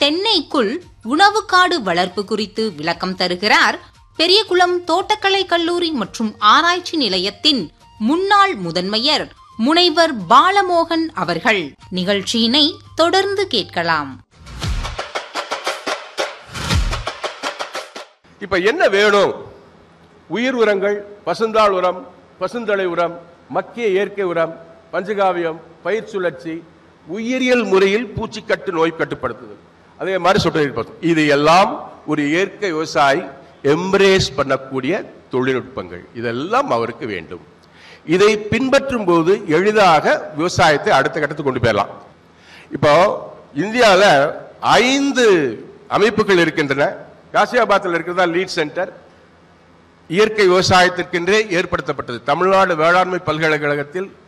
தென்னைக்குள் உணவு காடு வளர்ப்பு குறித்து விளக்கம் தருகிறார் பெரியகுளம் தோட்டக்கலை கல்லூரி மற்றும் ஆராய்ச்சி நிலையத்தின் முன்னாள் முதன்மையர் முனைவர் பாலமோகன் அவர்கள் நிகழ்ச்சியினை தொடர்ந்து கேட்கலாம் இப்ப என்ன வேணும் உயிர் உரங்கள் பசுந்தாள் உரம் பசுந்தழை உரம் மக்கிய இயற்கை உரம் பஞ்சகாவியம் பயிர் சுழற்சி உயிரியல் முறையில் பூச்சிக்கட்டு நோய் கட்டுப்படுத்துதல் அதே மாதிரி சொல்றது இது எல்லாம் ஒரு இயற்கை விவசாயி எம்ப்ரேஸ் பண்ணக்கூடிய தொழில்நுட்பங்கள் இதெல்லாம் அவருக்கு வேண்டும் இதை பின்பற்றும் போது எளிதாக விவசாயத்தை அடுத்த கட்டத்துக்கு கொண்டு போயிடலாம் இப்போ இந்தியாவில் ஐந்து அமைப்புகள் இருக்கின்றன காசியாபாத்தில் இருக்கிறதா லீட் சென்டர் இயற்கை விவசாயத்திற்கென்றே ஏற்படுத்தப்பட்டது தமிழ்நாடு வேளாண்மை பல்கலைக்கழகத்தில்